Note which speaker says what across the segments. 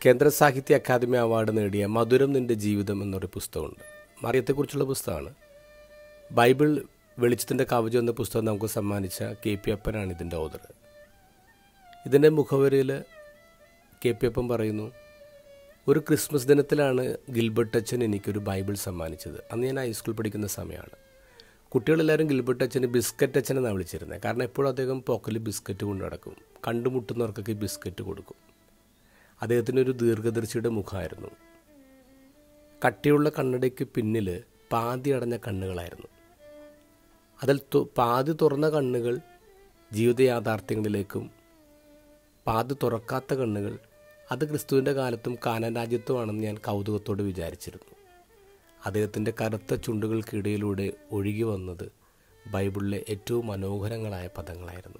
Speaker 1: കേന്ദ്ര സാഹിത്യ academy award നേടിയ മധുരം നിൻ്റെ ജീവിതം എന്നൊരു പുസ്തകമുണ്ട് മറിയത്തെക്കുറിച്ചുള്ള പുസ്തകമാണ് ബൈബിൾ വെളിച്ചത്തിൻ്റെ കവചം എന്ന പുസ്തകം നമുക്ക് സമ്മാനിച്ച കെ പി അപ്പനാണ് ഇതിൻ്റെ ഓതർ ഇതിൻ്റെ മുഖവരിയിൽ കെ പി അപ്പൻ പറയുന്നു ഒരു ക്രിസ്മസ് ദിനത്തിലാണ് ഗിൽബർട്ട് അച്ഛൻ എനിക്കൊരു ബൈബിൾ സമ്മാനിച്ചത് അന്ന് ഞാൻ ഹൈസ്കൂൾ പഠിക്കുന്ന സമയമാണ് കുട്ടികളെല്ലാവരും ഗിൽബർട്ട് അച്ഛന് ബിസ്ക്കറ്റ് അച്ഛനെന്നാണ് വിളിച്ചിരുന്നത് കാരണം എപ്പോഴും അദ്ദേഹം പോക്കലിൽ ബിസ്ക്കറ്റ് കൊണ്ട് നടക്കും കണ്ടുമുട്ടുന്നവർക്കൊക്കെ ബിസ്ക്കറ്റ് കൊടുക്കും അദ്ദേഹത്തിനൊരു ദീർഘദർശിയുടെ മുഖമായിരുന്നു കട്ടിയുള്ള കണ്ണടയ്ക്ക് പിന്നിൽ പാതി അടഞ്ഞ കണ്ണുകളായിരുന്നു അതിൽ തു- പാതി തുറന്ന കണ്ണുകൾ ജീവിത യാഥാർത്ഥ്യങ്ങളിലേക്കും പാതി തുറക്കാത്ത കണ്ണുകൾ അത് ക്രിസ്തുവിൻ്റെ കാലത്തും കാനാൻ രാജ്യത്തുമാണെന്ന് ഞാൻ കൗതുകത്തോടെ വിചാരിച്ചിരുന്നു അദ്ദേഹത്തിൻ്റെ കറുത്ത ചുണ്ടുകൾക്കിടയിലൂടെ ഒഴുകി വന്നത് ബൈബിളിലെ ഏറ്റവും മനോഹരങ്ങളായ പദങ്ങളായിരുന്നു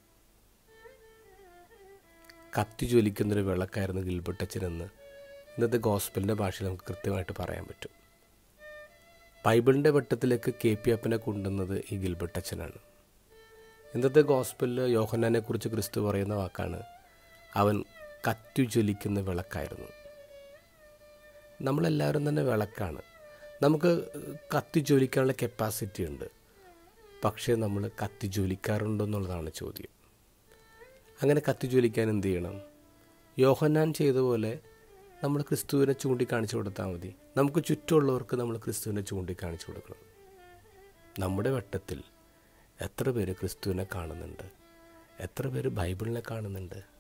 Speaker 1: കത്തി ജ്വലിക്കുന്നൊരു വിളക്കായിരുന്നു ഗിൽബർട്ടച്ചനെന്ന് ഇന്നത്തെ ഗോസ്പലിൻ്റെ ഭാഷയിൽ നമുക്ക് കൃത്യമായിട്ട് പറയാൻ പറ്റും ബൈബിളിൻ്റെ വട്ടത്തിലേക്ക് കെ പി അപ്പനെ കൊണ്ടുവന്നത് ഈ ഗിൽബർട്ടച്ചനാണ് ഇന്നത്തെ ഗോസ്പലിൽ യോഹന്നാനെക്കുറിച്ച് ക്രിസ്തു പറയുന്ന വാക്കാണ് അവൻ കത്തി ജ്വലിക്കുന്ന വിളക്കായിരുന്നു നമ്മളെല്ലാവരും തന്നെ വിളക്കാണ് നമുക്ക് കത്തി ജ്വലിക്കാനുള്ള കപ്പാസിറ്റി ഉണ്ട് പക്ഷേ നമ്മൾ കത്തി ജ്വലിക്കാറുണ്ടോ എന്നുള്ളതാണ് ചോദ്യം അങ്ങനെ കത്തി ജ്വലിക്കാൻ എന്ത് ചെയ്യണം യോഹന്നാൻ ചെയ്ത പോലെ നമ്മൾ ക്രിസ്തുവിനെ ചൂണ്ടിക്കാണിച്ചു കൊടുത്താൽ മതി നമുക്ക് ചുറ്റുമുള്ളവർക്ക് നമ്മൾ ക്രിസ്തുവിനെ ചൂണ്ടിക്കാണിച്ചു കൊടുക്കണം നമ്മുടെ വട്ടത്തിൽ എത്ര പേര് ക്രിസ്തുവിനെ കാണുന്നുണ്ട് എത്ര പേര് ബൈബിളിനെ കാണുന്നുണ്ട്